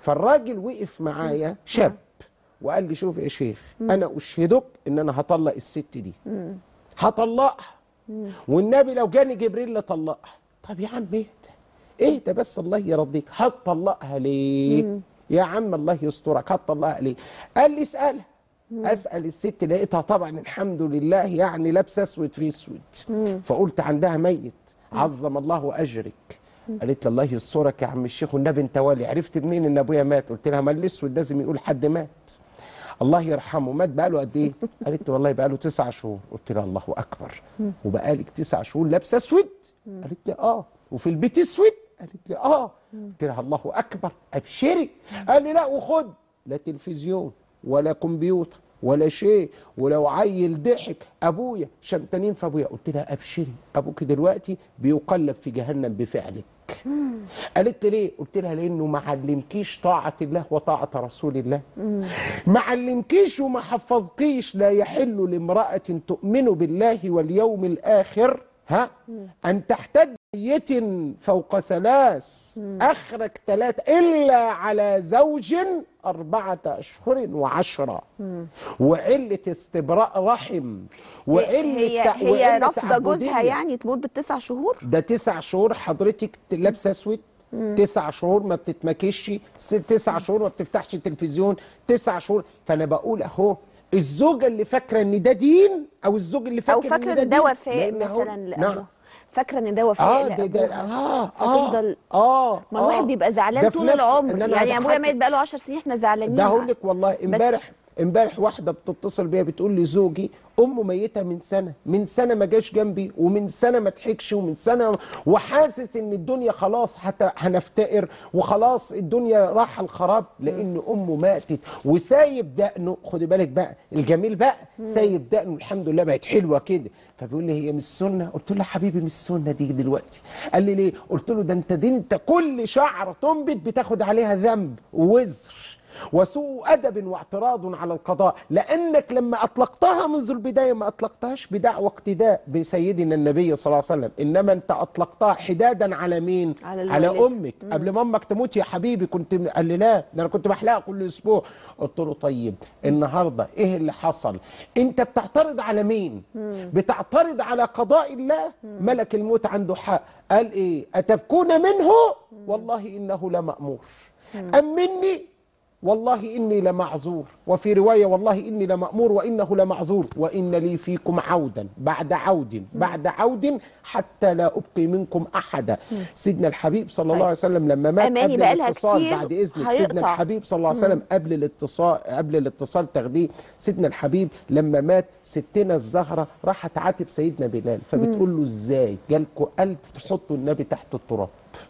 فالراجل وقف معايا شاب وقال لي شوف يا شيخ انا اشهدك ان انا هطلق الست دي هطلقها والنبي لو جاني جبريل لطلقها طب يا عم اهدى اهدى بس الله يرضيك هتطلقها ليه يا عم الله يسترك هتطلقها ليه قال لي اسالها اسال الست لقيتها طبعا الحمد لله يعني لابسه اسود في اسود فقلت عندها ميت عظم الله اجرك قالت لي الله يسترك يا عم الشيخ والنبي انت ولي عرفت منين ان ابويا مات قلت لها ما الاسود لازم يقول حد مات الله يرحمه مات بقاله قد ايه قالت لي والله بقاله تسع شهور قلت لها الله اكبر وبقالك تسع شهور لابسه اسود قالت لي اه وفي البيت اسود قالت لي اه قلت لها الله اكبر ابشري قال لي لا وخد لا تلفزيون ولا كمبيوتر ولا شيء ولو عيل ضحك ابويا شمتانين في ابويا قلت لها ابشري ابوك دلوقتي بيقلب في جهنم بفعلك قالت لي ليه قلت لها لانه ما علمكيش طاعه الله وطاعه رسول الله ما علمكيش وما حفظكيش لا يحل لامراه تؤمن بالله واليوم الاخر ها ان تحتد ميت فوق ثلاث اخرج ثلاث الا على زوج اربعه اشهر وعشره وعله استبراء رحم وعله هي تع- هي وعلة رافضه جوزها تعبدية. يعني تموت بالتسع شهور ده تسع شهور حضرتك لابسه اسود تسع شهور ما بتتمكش س- تسع شهور ما بتفتحش التلفزيون تسع شهور فانا بقول اهو الزوجه اللي فاكره ان ده دين او الزوج اللي فاكر او فاكره ان ده ان ده دين وفاء لأن هو- مثلا نعم لابوها فاكره ان ده وفاء اه ده ده لابوها اه اه فتفضل اه ما الواحد آه. بيبقى ده زعلان في طول نفس- العمر إن أنا يعني ابويا هضحكك. مات بقاله 10 سنين احنا زعلانين ده هقول لك والله بس- امبارح امبارح واحده بتتصل بيا بتقول لي زوجي امه ميته من سنه من سنه ما جاش جنبي ومن سنه ما ضحكش ومن سنه وحاسس ان الدنيا خلاص هت- هنفتقر وخلاص الدنيا راح الخراب لان امه ماتت وسايب دقنه خدي بالك بقى الجميل بقى سايب دقنه الحمد لله بقت حلوه كده فبيقول لي هي مش سنه قلت له يا حبيبي مش سنه دي دلوقتي قال لي ليه قلت له ده انت دي انت كل شعره تنبت بتاخد عليها ذنب ووزر وسوء ادب واعتراض على القضاء لانك لما اطلقتها منذ البدايه ما اطلقتهاش بدعوى اقتداء بسيدنا النبي صلى الله عليه وسلم انما انت اطلقتها حدادا على مين على على الوالد. امك قبل ما امك تموت يا حبيبي كنت قال لي لا ده انا كنت بحلقها كل اسبوع قلت له طيب النهارده ايه اللي حصل انت بتعترض على مين بتعترض على قضاء الله ملك الموت عنده حق قال ايه اتبكون منه والله انه لمامور ام مني والله إني لمعذور وفي رواية والله إني لمأمور وإنه لمعذور وإن لي فيكم عودا بعد عود بعد عود حتى لا أبقي منكم أحدا سيدنا الحبيب صلى الله طيب. عليه وسلم لما مات أماني قبل بقى لها الاتصال كتير بعد إذنك هيقطع. سيدنا الحبيب صلى الله عليه وسلم قبل الاتصال قبل الاتصال تاخديه سيدنا الحبيب لما مات ستنا الزهرة راحت عاتب سيدنا بلال فبتقول له إزاي جالكوا قلب تحطوا النبي تحت التراب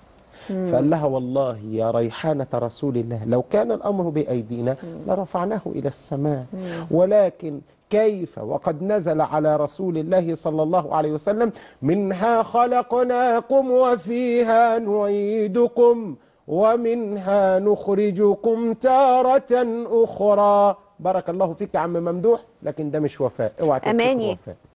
فقال لها والله يا ريحانة رسول الله لو كان الأمر بأيدينا لرفعناه إلى السماء ولكن كيف وقد نزل على رسول الله صلى الله عليه وسلم منها خلقناكم وفيها نعيدكم ومنها نخرجكم تارة أخرى بارك الله فيك يا عم ممدوح لكن ده مش وفاء اوعى تفتكر أماني. وفاء